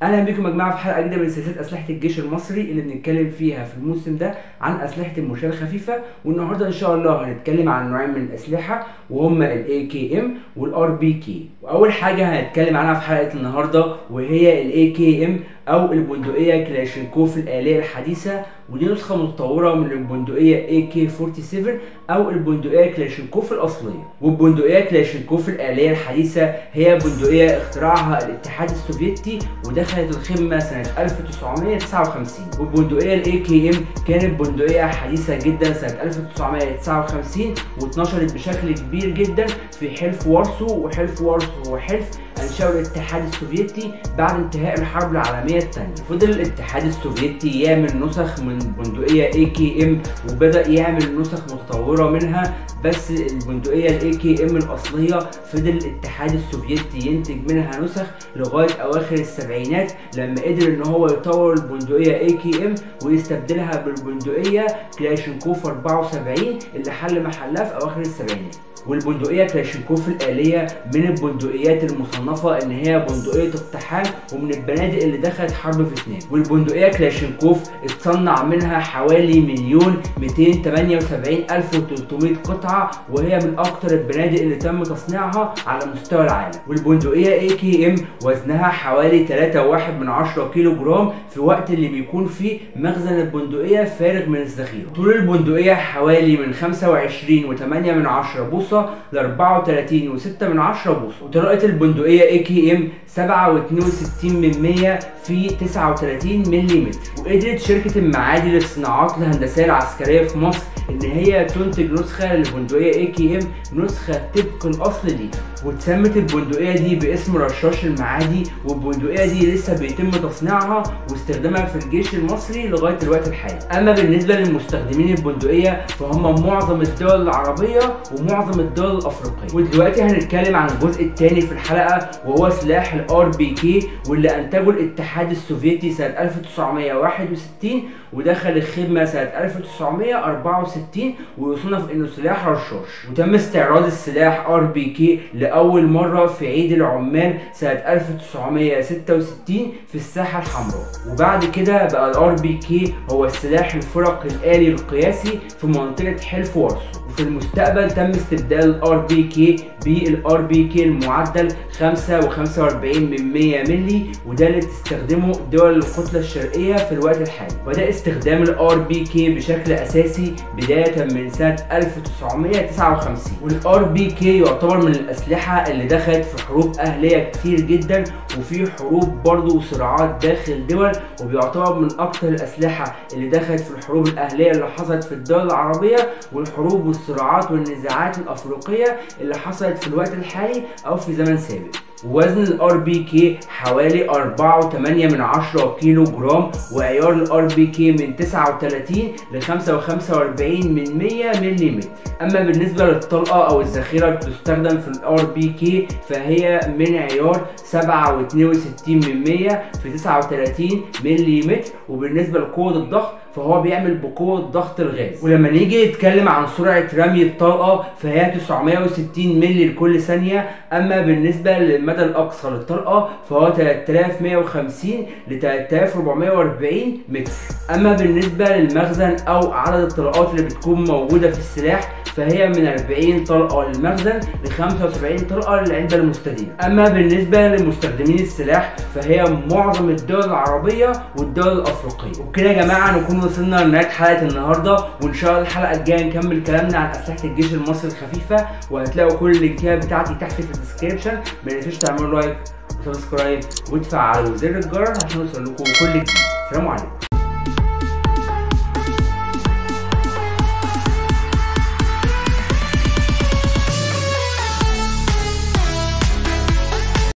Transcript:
اهلا بكم يا جماعه في حلقه جديده من سلسله اسلحه الجيش المصري اللي بنتكلم فيها في الموسم ده عن اسلحه المشاه الخفيفه والنهارده ان شاء الله هنتكلم عن نوعين من الاسلحه وهما الاي كي ام والار بي كي واول حاجه هنتكلم عنها في حلقه النهارده وهي الاي كي ام او البندقيه كلاشينكوف الاليه الحديثه ودي نسخه متطوره من البندقيه اي كي 47 او البندقيه كلاشينكوف الاصليه والبندقيه كلاشينكوف الاليه الحديثه هي بندقيه اخترعها الاتحاد السوفيتي ودخلت الخدمه سنه 1959 والبندقيه الاي كي ام كانت بندقيه حديثه جدا سنه 1959 واتنشرت بشكل كبير جدا في حلف وارسو وحلف وارسو هو حلف انشأه الاتحاد السوفيتي بعد انتهاء الحرب العالميه الثانيه فضل الاتحاد السوفيتي يعمل نسخ من بندقيه اي كي ام وبدا يعمل نسخ متطوره منها بس البندقيه الاي كي ام الاصليه فضل الاتحاد السوفيتي ينتج منها نسخ لغايه اواخر السبعينات لما قدر ان هو يطور البندقيه اي كي ام ويستبدلها بالبندقيه كلاشينكوف 74 اللي حل محلها في اواخر السبعينات والبندقية كلاشينكوف الآلية من البندقيات المصنفة إن هي بندقية اقتحام ومن البنادق اللي دخلت حرب فيتنام والبندقية كلاشينكوف اتصنع منها حوالي مليون 278 ألف و300 قطعة وهي من أكتر البنادق اللي تم تصنيعها على مستوى العالم والبندقية اي كي ام وزنها حوالي 3.1 من 10 كيلو جرام في وقت اللي بيكون فيه مخزن البندقية فارغ من الذخيرة طول البندقية حوالي من 25 و8 من 10 بوصة بوصه ل 34 و6 من 10 بوصه وطريقه البندقيه اي كي ام 7.62 من 100 في 39 ملم وقدرت شركه المعادي للصناعات الهندسيه العسكريه في مصر ان هي تنتج نسخه للبندقيه اي كي ام نسخه طبق الاصل دي واتسمت البندقيه دي باسم رشاش المعادي والبندقيه دي لسه بيتم تصنيعها واستخدامها في الجيش المصري لغايه الوقت الحالي اما بالنسبه للمستخدمين البندقيه فهم معظم الدول العربيه ومعظم الدول الافريقيه ودلوقتي هنتكلم عن الجزء الثاني في الحلقه وهو سلاح الار بي كي واللي انتجه الاتحاد السوفيتي سنه 1961 ودخل الخدمه سنه 1964 ويصنف انه سلاح رشاش وتم استعراض السلاح ار بي كي لاول مره في عيد العمال سنه 1966 في الساحه الحمراء وبعد كده بقى الار بي كي هو السلاح الفرق الالي القياسي في منطقه حلف وارسو وفي المستقبل تم استبدال الار بي كي بالار بي كي المعدل 5 و45 من 100 ملي وده اللي تستخدمه دول الكتله الشرقيه في الوقت الحالي وده استخدام الار بي كي بشكل اساسي بدايه من سنه 1959 والار بي كي يعتبر من الاسلحه اللي دخلت في حروب اهليه كتير جدا وفي حروب برضه وصراعات داخل دول وبيعتبر من اكتر الاسلحه اللي دخلت في الحروب الاهليه اللي حصلت في الدول العربيه والحروب والصراعات والنزاعات الافريقيه اللي حصلت في الوقت الحالي او في زمن سابق وزن الار بي كي حوالي 4.8 من 10 كيلو جرام وعيار الار بي كي من 39 ل 45 من 100 ملم اما بالنسبه للطلقه او الذخيره اللي بتستخدم في الار بي كي فهي من عيار 7.62 من 100 في 39 ملم وبالنسبه لقوه الضغط فهو بيعمل بقوة ضغط الغاز ولما نيجي نتكلم عن سرعة رمي الطلقة فهي 960 ملي لكل ثانية أما بالنسبة للمدى الأقصى للطلقة فهو 3150 ل 3440 متر أما بالنسبة للمخزن أو عدد الطلقات اللي بتكون موجودة في السلاح فهي من 40 طلقة للمخزن ل 75 طلقة للعدة المستديمة أما بالنسبة لمستخدمين السلاح فهي معظم الدول العربية والدول الأفريقية وبكده يا جماعة نكون وصلنا لنهايه حلقه النهارده وان شاء الله الحلقه الجايه نكمل كلامنا عن اسلحه الجيش المصري الخفيفه وهتلاقوا كل اللينكات بتاعتي تحت في الديسكربشن ما تنسوش تعملوا لايك وسبسكرايب وتفعلوا زر الجرس عشان يوصل لكم كل جديد سلام عليكم